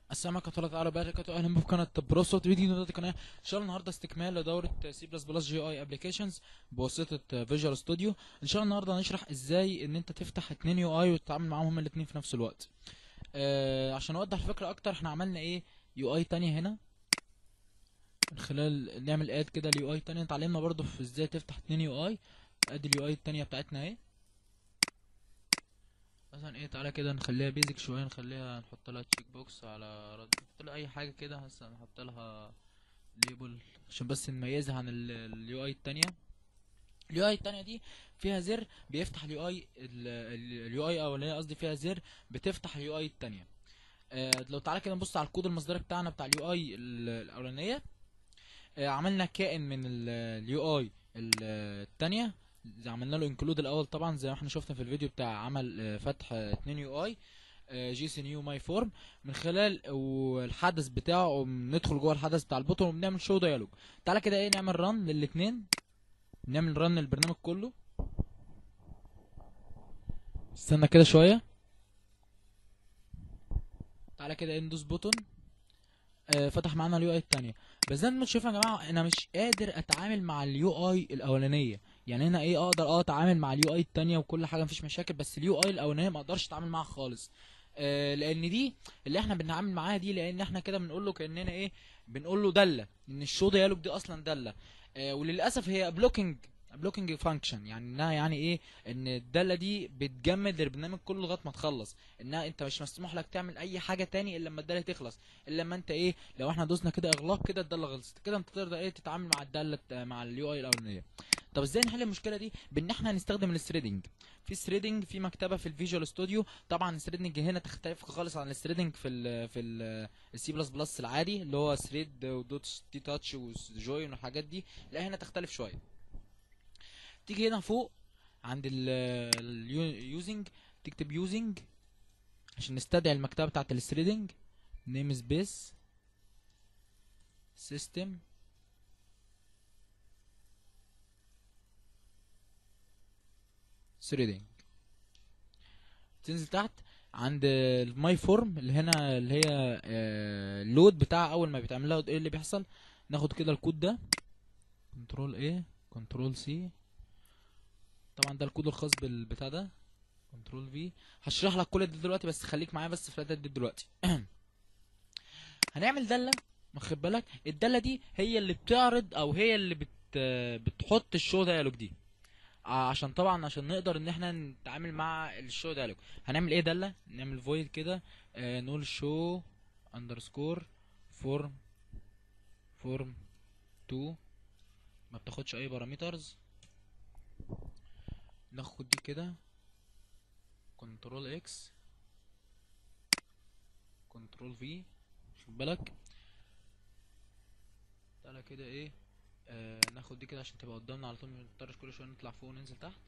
السلام عليكم ورحمة الله تعالى وبركاته أهلا بكم في قناة برو صوت فيديو نقطة القناة إن شاء الله النهاردة استكمال لدورة سي بلس بلس جي أي أبلكيشنز بواسطة فيجوال ستوديو إن شاء الله النهاردة هنشرح إزاي إن أنت تفتح اتنين يو أي وتتعامل معاهم هما الاتنين في نفس الوقت آه عشان أوضح الفكرة أكتر إحنا عملنا إيه يو أي تانية هنا من خلال نعمل اد كده اليو اي تانية اتعلمنا برضو في ازاي تفتح اتنين يو اي ادي اليو اي التانية بتاعتنا اهي مثلا ايه تعالى كده نخليها بيزك شويه نخليها نحط لها تشيك بوكس على رد نحط لها اي حاجه كده مثلا نحط لها ليبل عشان بس نميزها عن اليو اي التانية اليو اي التانية دي فيها زر بيفتح اليو اي اليو اي الاولانيه قصدي فيها زر بتفتح اليو اي التانية آه لو تعالى كده نبص على الكود المصدري بتاعنا بتاع اليو اي الاولانيه آه عملنا كائن من اليو اي التانية زي عملنا له انكلود الاول طبعا زي ما احنا شفنا في الفيديو بتاع عمل آه، فتح آه، اتنين يو اي جي سي نيو ماي فورم من خلال الحدث بتاعه ندخل جوه الحدث بتاع البوتون وبنعمل شو ديالوج تعالى كده ايه نعمل رن للاتنين نعمل رن البرنامج كله استنى كده شويه تعالى كده ايه ندوس بوتون آه فتح معانا اليو اي التانية بس زي ما انتم شايفين يا جماعه انا مش قادر اتعامل مع اليو اي الاولانيه يعني هنا ايه اقدر اه اتعامل مع اليو اي التانية وكل حاجه مفيش مشاكل بس اليو اي الاولانيه ما اقدرش اتعامل معاها خالص آه لان دي اللي احنا بنتعامل معاها دي لان احنا كده بنقول له كاننا ايه بنقول له داله ان الشو ديالوج دي اصلا داله آه وللاسف هي بلوكينج بلوكينج فانكشن يعني انها يعني ايه ان الداله دي بتجمد البرنامج كله لغايه ما تخلص انها انت مش مسموح لك تعمل اي حاجه تاني الا لما الداله تخلص الا لما انت ايه لو احنا دوسنا كده اغلاق كده الداله خلصت كده انت تقدر ايه تتعامل مع الداله مع اليو اي الاولانيه طب ازاي نحل المشكله دي بان احنا هنستخدم الثريدنج في ثريدنج في مكتبه في الفيجوال ستوديو طبعا الثريدنج هنا تختلف خالص عن الثريدنج في ال في السي بلس بلس العادي اللي هو ثريد ودوت تي تاتش وجوين والحاجات دي لا هنا تختلف شويه تيجي هنا فوق عند اليوزنج تكتب يوزنج عشان نستدعي المكتبه بتاعت الثريدنج نيم سبيس سيستم ثريدنج تنزل تحت عند الماي فورم اللي هنا اللي هي اللود بتاع اول ما بيتعمل لها ايه اللي بيحصل ناخد كده الكود ده كنترول ايه كنترول سي طبعا ده الكود الخاص بالبتاع ده كنترول في هشرح لك كل ده دلوقتي بس خليك معايا بس في الاداه دي دلوقتي هنعمل داله واخد بالك الداله دي هي اللي بتعرض او هي اللي بت بتحط الشو ديالوج دي عشان طبعا عشان نقدر ان احنا نتعامل مع الشو ديالوج هنعمل ايه داله نعمل فويد كده آه نقول شو اندرسكور فورم فورم 2 ما بتاخدش اي بارامترز ناخد دي كده كنترول اكس كنترول في خد بالك تعالى كده ايه آه ناخد دي كده عشان تبقى قدامنا على طول ما نضطرش كل شويه نطلع فوق وننزل تحت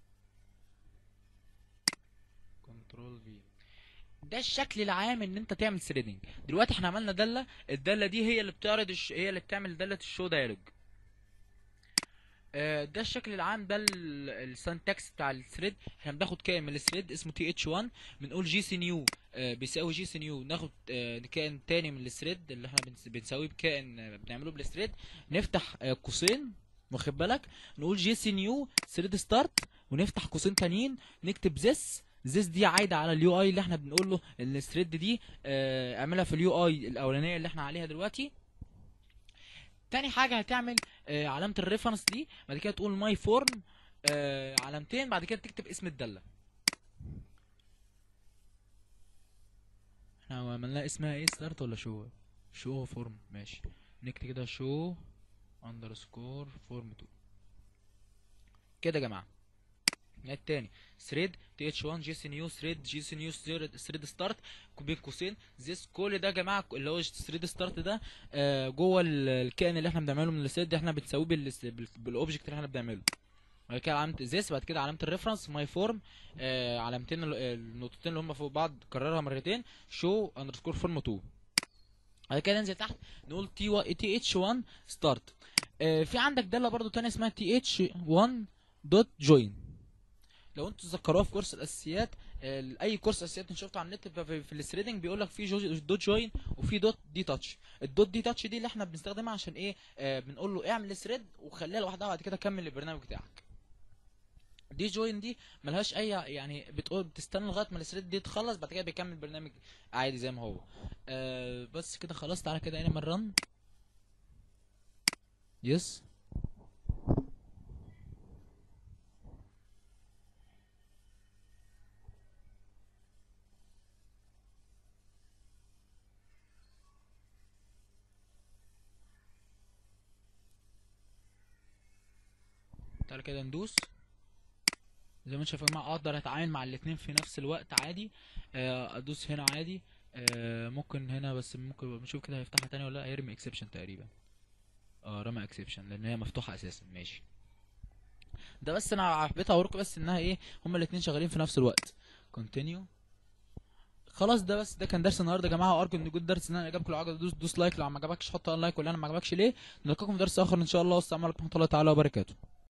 كنترول في ده الشكل العام ان انت تعمل ثريدنج دلوقتي احنا عملنا داله الداله دي هي اللي بتعرض الش... هي اللي بتعمل داله الشو دايلوج آه ده الشكل العام ده السنتكس بتاع الثريد احنا بناخد كائن من الثريد اسمه تي اتش 1 بنقول جي سي نيو آه بيساوي جي سي نيو ناخد آه كائن تاني من الثريد اللي احنا بنساويه بكائن بنعمله بالثريد نفتح قوسين واخد بالك نقول جي سي نيو ثريد ستارت ونفتح قوسين تانيين نكتب ذس ذس دي عايده على اليو اي اللي احنا بنقول له ان الثريد دي اعملها في اليو اي الاولانيه اللي احنا عليها دلوقتي تاني حاجه هتعمل آه علامه الريفرنس دي بعد كده تقول ماي فورم آه علامتين بعد كده تكتب اسم الداله احنا عملنا اسمها ايه ستارت ولا شو شو فورم ماشي نكتب كده شو اندرسكور فورم 2 كده يا جماعه التاني ثريد تي اتش 1 جي سي نيو ثريد جي سي نيو ثريد ستارت بين قوسين ذس كل ده يا جماعه اللي هو ثريد ستارت ده آه جوه الكائن اللي احنا بنعمله من الثريد احنا بنساويه بالاوبجكت اللي احنا بنعمله بعد كده علامه ذس بعد كده علامه الريفرنس ماي فورم آه علامتين النقطتين اللي هم فوق بعض كررها مرتين شو اندرسكور فورم 2 بعد كده ننزل تحت نقول تي و... تي اتش 1 ستارت آه في عندك داله برضو تانية اسمها تي اتش 1 دوت جوين لو انتوا تذكروها في كورس الاساسيات ال- اي كورس اساسيات انت شفته على النت بيبقى في, في الثريدنج بيقول لك في جو- دوت جوين وفي دوت دي تاتش الدوت دي تاتش دي اللي احنا بنستخدمها عشان ايه آه بنقول له اعمل ثريد وخليها لوحدها بعد كده كمل البرنامج بتاعك دي جوين دي ملهاش اي يعني بتقول بتستنى لغايه ما الثريد دي تخلص بعد كده بيكمل البرنامج عادي زي ما هو آه بس كده خلاص تعالى كده نعمل رن يس تعالى كده ندوس زي ما انت شايف يا جماعه اقدر اتعامل مع الاتنين في نفس الوقت عادي آه، ادوس هنا عادي آه، ممكن هنا بس ممكن نشوف كده هيفتحها تاني ولا لا هيرمي اكسبشن تقريبا اه رمى اكسبشن لان هي مفتوحه اساسا ماشي ده بس انا حبيت اوريكم بس انها ايه هما الاتنين شغالين في نفس الوقت كونتينيو خلاص ده بس ده كان درس النهارده يا جماعه وارجو ان يكون درس ان انا عجبكم لو عجبك دوس دوس لايك لو ما عجبكش حط لايك ولا انا ما عجبكش ليه نلقاكم في درس اخر ان شاء الله والسلام عليكم ورحمه الله تعالى وبركاته